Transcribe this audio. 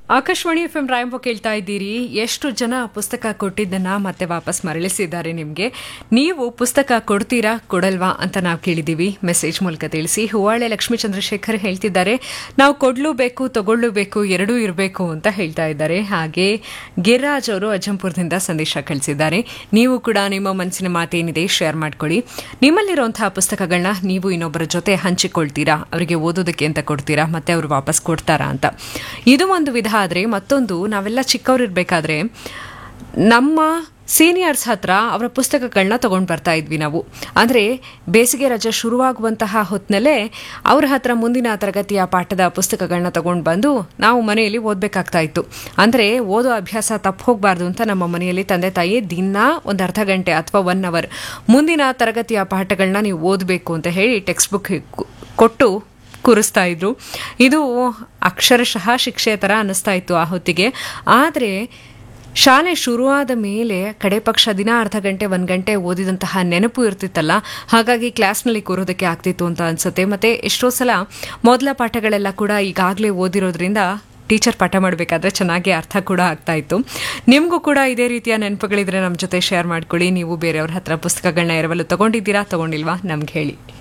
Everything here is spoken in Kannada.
ಆಕಾಶವಾಣಿ ಎಫ್ ಎಂ ರಾಯಂಬ ಕೇಳ್ತಾ ಇದ್ದೀರಿ ಎಷ್ಟು ಜನ ಪುಸ್ತಕ ಕೊಟ್ಟಿದ್ದನ್ನ ಮತ್ತೆ ವಾಪಸ್ ಮರಳಿಸಿದ್ದಾರೆ ನಿಮಗೆ ನೀವು ಪುಸ್ತಕ ಕೊಡ್ತೀರಾ ಕೊಡಲ್ವಾ ಅಂತ ನಾವು ಕೇಳಿದ್ದೀವಿ ಮೆಸೇಜ್ ಮೂಲಕ ತಿಳಿಸಿ ಹೂವಾಳೆ ಲಕ್ಷ್ಮೀ ಚಂದ್ರಶೇಖರ್ ಹೇಳ್ತಿದ್ದಾರೆ ನಾವು ಕೊಡ್ಲೂಬೇಕು ತಗೊಳ್ಳೂಬೇಕು ಎರಡೂ ಇರಬೇಕು ಅಂತ ಹೇಳ್ತಾ ಇದ್ದಾರೆ ಹಾಗೆ ಗಿರಿರಾಜ್ ಅವರು ಅಜ್ಜಂಪುರದಿಂದ ಸಂದೇಶ ಕಳಿಸಿದ್ದಾರೆ ನೀವು ಕೂಡ ನಿಮ್ಮ ಮನಸ್ಸಿನ ಮಾತೇನಿದೆ ಶೇರ್ ಮಾಡ್ಕೊಳ್ಳಿ ನಿಮ್ಮಲ್ಲಿರುವಂತಹ ಪುಸ್ತಕಗಳನ್ನ ನೀವು ಇನ್ನೊಬ್ಬರ ಜೊತೆ ಹಂಚಿಕೊಳ್ತೀರಾ ಅವರಿಗೆ ಓದೋದಕ್ಕೆ ಅಂತ ಕೊಡ್ತೀರಾ ಮತ್ತೆ ಅವರು ವಾಪಸ್ ಕೊಡ್ತಾರಾ ಅಂತ ಇದು ಒಂದು ವಿಧ ಆದರೆ ಮತ್ತೊಂದು ನಾವೆಲ್ಲ ಚಿಕ್ಕವರಿರ್ಬೇಕಾದ್ರೆ ನಮ್ಮ ಸೀನಿಯರ್ಸ್ ಹತ್ರ ಅವರ ಪುಸ್ತಕಗಳನ್ನ ತಗೊಂಡು ಬರ್ತಾ ಇದ್ವಿ ನಾವು ಅಂದರೆ ಬೇಸಿಗೆ ರಜೆ ಶುರುವಾಗುವಂತಹ ಹೊತ್ತಿನಲ್ಲೇ ಅವ್ರ ಹತ್ರ ಮುಂದಿನ ತರಗತಿಯ ಪಾಠದ ಪುಸ್ತಕಗಳನ್ನ ತಗೊಂಡು ಬಂದು ನಾವು ಮನೆಯಲ್ಲಿ ಓದಬೇಕಾಗ್ತಾ ಇತ್ತು ಅಂದರೆ ಓದೋ ಅಭ್ಯಾಸ ತಪ್ಪು ಹೋಗಬಾರ್ದು ಅಂತ ನಮ್ಮ ಮನೆಯಲ್ಲಿ ತಂದೆ ತಾಯಿ ದಿನ ಒಂದು ಅರ್ಧ ಗಂಟೆ ಅಥವಾ ಒನ್ ಅವರ್ ಮುಂದಿನ ತರಗತಿಯ ಪಾಠಗಳನ್ನ ನೀವು ಓದಬೇಕು ಅಂತ ಹೇಳಿ ಟೆಕ್ಸ್ಟ್ ಬುಕ್ ಕೊಟ್ಟು ಕೂರಿಸ್ತಾ ಇದ್ರು ಇದು ಅಕ್ಷರಶಃ ಶಿಕ್ಷೆ ಥರ ಅನ್ನಿಸ್ತಾ ಇತ್ತು ಆ ಹೊತ್ತಿಗೆ ಆದರೆ ಶಾಲೆ ಶುರುವಾದ ಮೇಲೆ ಕಡೆ ಪಕ್ಷ ದಿನ ಅರ್ಧ ಗಂಟೆ ಒಂದು ಗಂಟೆ ಓದಿದಂತಹ ನೆನಪು ಇರ್ತಿತ್ತಲ್ಲ ಹಾಗಾಗಿ ಕ್ಲಾಸ್ನಲ್ಲಿ ಕೂರೋದಕ್ಕೆ ಆಗ್ತಿತ್ತು ಅಂತ ಅನ್ಸುತ್ತೆ ಮತ್ತೆ ಎಷ್ಟೋ ಸಲ ಮೊದಲ ಪಾಠಗಳೆಲ್ಲ ಕೂಡ ಈಗಾಗಲೇ ಓದಿರೋದ್ರಿಂದ ಟೀಚರ್ ಪಾಠ ಮಾಡಬೇಕಾದ್ರೆ ಚೆನ್ನಾಗಿ ಅರ್ಥ ಕೂಡ ಆಗ್ತಾ ಇತ್ತು ನಿಮಗೂ ಕೂಡ ಇದೇ ರೀತಿಯ ನೆನಪುಗಳಿದ್ರೆ ನಮ್ಮ ಜೊತೆ ಶೇರ್ ಮಾಡ್ಕೊಳ್ಳಿ ನೀವು ಬೇರೆಯವ್ರ ಹತ್ರ ಪುಸ್ತಕಗಳನ್ನ ಎರವಲು ತಗೊಂಡಿದ್ದೀರಾ ತಗೊಂಡಿಲ್ವಾ ನಮ್ಗೆ ಹೇಳಿ